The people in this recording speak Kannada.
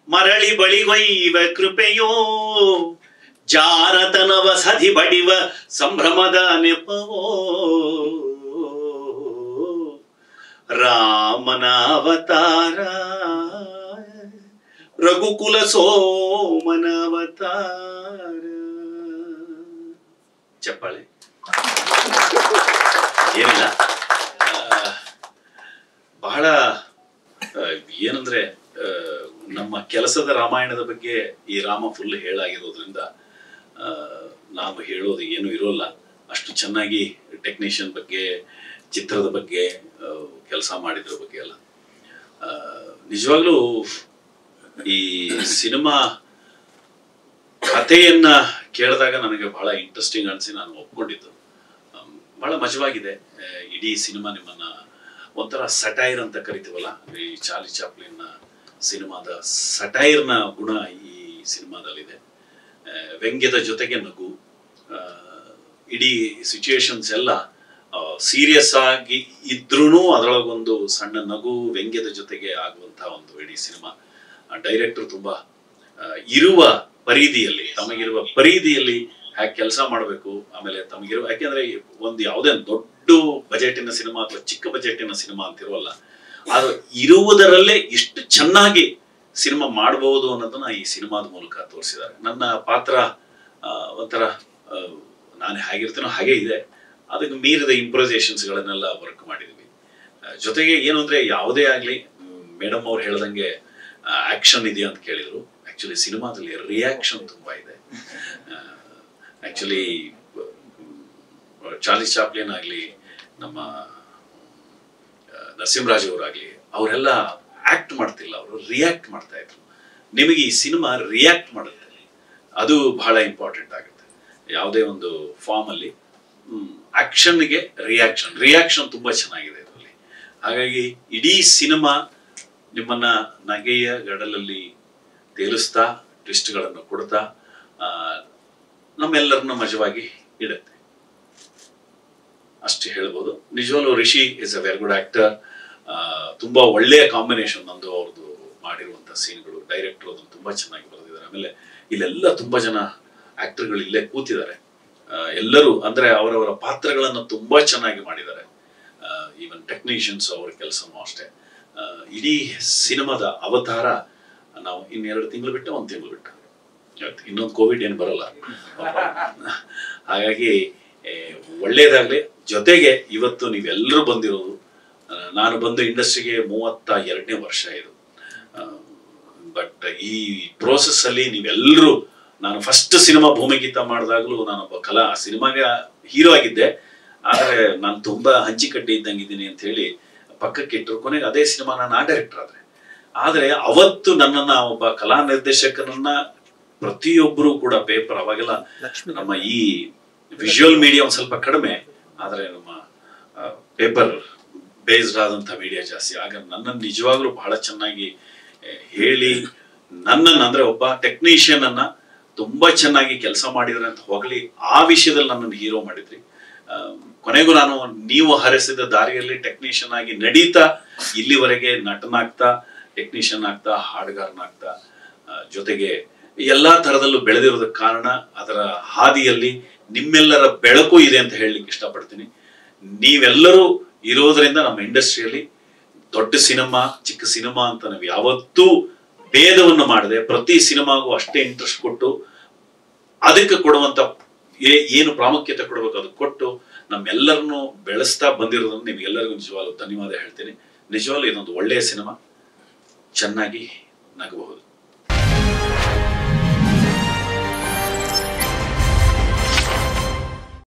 ಮರಳಿ ಬಳಿಗೊಯ್ಯುವ ಕೃಪೆಯೋ ಜಾರತನವ ಸದಿ ಬಡಿವ ಸಂಭ್ರಮದ ನೆಪವೋ ರಾಮನ ಅವತಾರ ರಘುಕುಲ ಸೋಮನ ಅವತಾರ ಚಪ್ಪಾಳೆ ಏನಿಲ್ಲ ಆ, ಬಹಳ ಆ, ಏನಂದ್ರೆ ಆ, ನಮ್ಮ ಕೆಲಸದ ರಾಮಾಯಣದ ಬಗ್ಗೆ ಈ ರಾಮ ಫುಲ್ ಹೇಳಾಗಿರೋದ್ರಿಂದ ಆ, ನಾವು ಹೇಳೋದು ಏನು ಇರೋಲ್ಲ ಅಷ್ಟು ಚೆನ್ನಾಗಿ ಟೆಕ್ನಿಷಿಯನ್ ಬಗ್ಗೆ ಚಿತ್ರದ ಬಗ್ಗೆ ಕೆಲಸ ಮಾಡಿದ್ರ ಬಗ್ಗೆ ಎಲ್ಲ ಆ, ನಿಜವಾಗ್ಲೂ ಈ ಸಿನಿಮಾ ಕಥೆಯನ್ನ ಕೇಳಿದಾಗ ನನಗೆ ಬಹಳ ಇಂಟ್ರೆಸ್ಟಿಂಗ್ ಅನಿಸಿ ನಾನು ಒಪ್ಕೊಂಡಿದ್ದು ಅಮ್, ಬಹಳ ಮಜವಾಗಿದೆ ಆ, ಇಡೀ ಸಿನಿಮಾ ನಿಮ್ಮನ್ನ ಒಂಥರ ಸಟೈರ್ ಅಂತ ಕರಿತೀವಲ್ಲ ಈ ಚಾರ್ಲಿ ಚಾಪ್ಲಿನ್ನ ಸಿನಿಮಾದ ಸಟೈರ್ನ ಗುಣ ಈ ಸಿನಿಮಾದಲ್ಲಿದೆ ಆ, ವ್ಯಂಗ್ಯದ ಜೊತೆಗೆ ನಗು ಆ, ಇಡೀ ಸಿಚುಯೇಷನ್ಸ್ ಎಲ್ಲ ಸೀರಿಯಸ್ ಆಗಿ ಇದ್ರೂ ಅದರೊಳಗೊಂದು ಸಣ್ಣ ನಗು ವ್ಯಂಗ್ಯದ ಜೊತೆಗೆ ಆಗುವಂತಹ ಒಂದು ಇಡೀ ಸಿನಿಮಾ ಡೈರೆಕ್ಟರ್ ತುಂಬಾ ಆ, ಇರುವ ಪರಿಧಿಯಲ್ಲಿ ತಮಗಿರುವ ಪರಿಧಿಯಲ್ಲಿ ಹ್ಯಾಗೆ ಕೆಲಸ ಮಾಡಬೇಕು ಆಮೇಲೆ ತಮಗಿರುವ ಯಾಕೆಂದ್ರೆ ಒಂದು ಯಾವುದೇ ದೊಡ್ಡ ಬಜೆಟಿನ ಸಿನಿಮಾ ಅಥವಾ ಚಿಕ್ಕ ಬಜೆಟಿನ ಸಿನಿಮಾ ಅಂತಿರುವಲ್ಲ ಆದ್ರೆ ಇರುವುದರಲ್ಲೇ ಇಷ್ಟು ಚೆನ್ನಾಗಿ ಸಿನಿಮಾ ಮಾಡಬಹುದು ಅನ್ನೋದನ್ನ ಈ ಸಿನಿಮಾದ ಮೂಲಕ ತೋರಿಸಿದ್ದಾರೆ ನನ್ನ ಪಾತ್ರ ಆ, ಒಂಥರ ಆ, ನಾನು ಹೇಗಿರ್ತೀನೋ ಹಾಗೆ ಇದೆ ಅದಕ್ಕೆ ಮೀರಿದ improvisations ಗಳನ್ನೆಲ್ಲ ವರ್ಕ್ ಮಾಡಿದ್ವಿ ಆ, ಜೊತೆಗೆ ಏನು ಅಂದ್ರೆ ಯಾವುದೇ ಆಗಲಿ ಮೇಡಮ್ ಅವ್ರು ಹೇಳ್ದಂಗೆ ಆಕ್ಷನ್ ಇದೆಯಾ ಅಂತ ಕೇಳಿದ್ರು ಆಕ್ಚುಲಿ ಸಿನಿಮಾದಲ್ಲಿ ರಿಯಾಕ್ಷನ್ ತುಂಬಾ ಇದೆ ಆಕ್ಚುಲಿ ಚಾರ್ಲಿ ಚಾಪ್ಲಿನ್ ಆಗಲಿ ನಮ್ಮ ಆ, ನರಸಿಂಹರಾಜ್ ಅವರಾಗ್ಲಿ ಅವರೆಲ್ಲ ಆಕ್ಟ್ ಮಾಡ್ತಿಲ್ಲ ಅವರು ರಿಯಾಕ್ಟ್ ಮಾಡ್ತಾ ಇದ್ರು ನಿಮಗೆ ಈ ಸಿನಿಮಾ ರಿಯಾಕ್ಟ್ ಮಾಡುತ್ತೆ ಅದು ಬಹಳ ಇಂಪಾರ್ಟೆಂಟ್ ಆಗುತ್ತೆ ಯಾವುದೇ ಒಂದು ಫಾರ್ಮ್ ಅಲ್ಲಿ ಆಕ್ಷನ್ಗೆ ರಿಯಾಕ್ಷನ್ ರಿಯಾಕ್ಷನ್ ತುಂಬಾ ಚೆನ್ನಾಗಿದೆ ಇದರಲ್ಲಿ ಹಾಗಾಗಿ ಇಡೀ ಸಿನಿಮಾ ನಿಮ್ಮನ್ನ ನಗೆಯ ಗಡಲಲ್ಲಿ ತೇಲಿಸ್ತಾ ಟ್ವಿಸ್ಟ್ಗಳನ್ನು ಕೊಡ್ತಾ ಆ, ನಮ್ಮೆಲ್ಲರನ್ನ ಮಜವಾಗಿ ಇಡುತ್ತೆ ಅಷ್ಟು ಹೇಳ್ಬೋದು ನಿಜವಾಗ್ಲೂ Rishi is a very good actor ತುಂಬಾ ಒಳ್ಳೆಯ ಕಾಂಬಿನೇಷನ್ ನಂದು ಅವ್ರದ್ದು ಮಾಡಿರುವಂತ ಸೀನ್ಗಳು ಡೈರೆಕ್ಟರ್ ಅದನ್ನು ತುಂಬಾ ಚೆನ್ನಾಗಿ ಬರೆದಿದ್ದಾರೆ ಆಮೇಲೆ ಇಲ್ಲೆಲ್ಲ ತುಂಬಾ ಜನ ಆಕ್ಟರ್ಗಳು ಇಲ್ಲೇ ಕೂತಿದ್ದಾರೆ ಆ, ಎಲ್ಲರೂ ಅಂದ್ರೆ ಅವರವರ ಪಾತ್ರಗಳನ್ನ ತುಂಬಾ ಚೆನ್ನಾಗಿ ಮಾಡಿದ್ದಾರೆ ಈವನ್ ಟೆಕ್ನಿಷಿಯನ್ಸ್ ಅವರ ಕೆಲಸನೂ ಅಷ್ಟೇ ಆ, ಇಡೀ ಸಿನಿಮಾದ ಅವತಾರ ನಾವು ಇನ್ನೆರಡು ತಿಂಗಳು ಬಿಟ್ಟು ಒಂದು ತಿಂಗಳು ಬಿಟ್ಟು ಇವತ್ತು ಇನ್ನೊಂದು ಕೋವಿಡ್ ಏನು ಬರಲ್ಲ ಹಾಗಾಗಿ ಏ, ಒಳ್ಳೇದಾಗ್ಲಿ ಜೊತೆಗೆ ಇವತ್ತು ನೀವೆಲ್ಲರೂ ಬಂದಿರೋದು ಆ, ನಾನು ಬಂದು ಇಂಡಸ್ಟ್ರಿಗೆ ಮೂವತ್ತ ಎರಡನೇ ವರ್ಷ ಇದು ಬಟ್ ಈ ಪ್ರೋಸೆಸ್ ಅಲ್ಲಿ ನೀವೆಲ್ಲರೂ ನಾನು ಫಸ್ಟ್ ಸಿನಿಮಾ ಭೂಮಿಗೀತ ಮಾಡಿದಾಗಲೂ ನಾನೊಬ್ಬ ಕಲಾ ಸಿನಿಮಾಗೆ ಹೀರೋ ಆಗಿದ್ದೆ ಆದರೆ ನಾನು ತುಂಬಾ ಹಂಚಿಕಡ್ಡಿ ಇದ್ದಂಗಿದ್ದೀನಿ ಅಂತ ಹೇಳಿ ಪಕ್ಕಕ್ಕೆ ಇಟ್ಟರು ಕೊನೆಗೆ ಅದೇ ಸಿನಿಮಾ ನಾನು ಆ ಡೈರೆಕ್ಟರ್ ಆದ್ರೆ ಆದ್ರೆ ಅವತ್ತು ನನ್ನನ್ನ ಒಬ್ಬ ಕಲಾ ನಿರ್ದೇಶಕನನ್ನ ಪ್ರತಿಯೊಬ್ಬರು ಕೂಡ ಪೇಪರ್ ಅವಾಗೆಲ್ಲ ಲಕ್ಷ್ಮಿ ನಮ್ಮ ಈ ವಿಜುವಲ್ ಮೀಡಿಯಾ ಸ್ವಲ್ಪ ಕಡಿಮೆ ಆದ್ರೆ ನಮ್ಮ ಪೇಪರ್ ಬೇಸ್ಡ್ ಆದಂತ ಮೀಡಿಯಾ ಜಾಸ್ತಿ ಆಗ ನನ್ನನ್ನು ನಿಜವಾಗ್ಲೂ ಬಹಳ ಚೆನ್ನಾಗಿ ಆ, ಹೇಳಿ ನನ್ನನ್ನು ಅಂದ್ರೆ ಒಬ್ಬ ಟೆಕ್ನಿಷಿಯನ್ ಅನ್ನ ತುಂಬಾ ಚೆನ್ನಾಗಿ ಕೆಲಸ ಮಾಡಿದ್ರೆ ಅಂತ ಹೋಗ್ಲಿ ಆ ವಿಷಯದಲ್ಲಿ ನನ್ನನ್ನು ಹೀರೋ ಮಾಡಿದ್ರಿ ಆ, ಕೊನೆಗೂ ನಾನು ನೀವು ಹರಿಸಿದ ದಾರಿಯಲ್ಲಿ ಟೆಕ್ನಿಷಿಯನ್ ಆಗಿ ನಡೀತಾ ಇಲ್ಲಿವರೆಗೆ ನಟನಾಗ್ತಾ ಟೆಕ್ನಿಷಿಯನ್ ಆಗ್ತಾ ಹಾಡುಗಾರನಾಗ್ತಾ ಆ, ಜೊತೆಗೆ ಎಲ್ಲಾ ತರದಲ್ಲೂ ಬೆಳೆದಿರೋದಕ್ಕೆ ಕಾರಣ ಅದರ ಹಾದಿಯಲ್ಲಿ ನಿಮ್ಮೆಲ್ಲರ ಬೆಳಕು ಇದೆ ಅಂತ ಹೇಳಲಿಕ್ಕೆ ಇಷ್ಟಪಡ್ತೀನಿ ನೀವೆಲ್ಲರೂ ಇರೋದ್ರಿಂದ ನಮ್ಮ ಇಂಡಸ್ಟ್ರಿಯಲ್ಲಿ ದೊಡ್ಡ ಸಿನಿಮಾ ಚಿಕ್ಕ ಸಿನಿಮಾ ಅಂತ ನಾವು ಯಾವತ್ತೂ ಭೇದವನ್ನು ಮಾಡದೆ ಪ್ರತಿ ಸಿನಿಮಾಗೂ ಅಷ್ಟೇ ಇಂಟ್ರೆಸ್ಟ್ ಕೊಟ್ಟು ಅದಕ್ಕೆ ಕೊಡುವಂತ ಏ- ಏನು ಪ್ರಾಮುಖ್ಯತೆ ಕೊಡಬೇಕು ಅದು ಕೊಟ್ಟು ನಮ್ಮೆಲ್ಲರನ್ನು ಬೆಳೆಸ್ತಾ ಬಂದಿರೋದನ್ನು ನಿಮ್ಗೆಲ್ಲರಿಗೂ ನಿಜವಾಗ್ಲೂ ಧನ್ಯವಾದ ಹೇಳ್ತೀನಿ ನಿಜವಾಗ್ಲೂ ಇದೊಂದು ಒಳ್ಳೆಯ ಸಿನಿಮಾ ಚೆನ್ನಾಗಿ ನಗಬಹುದು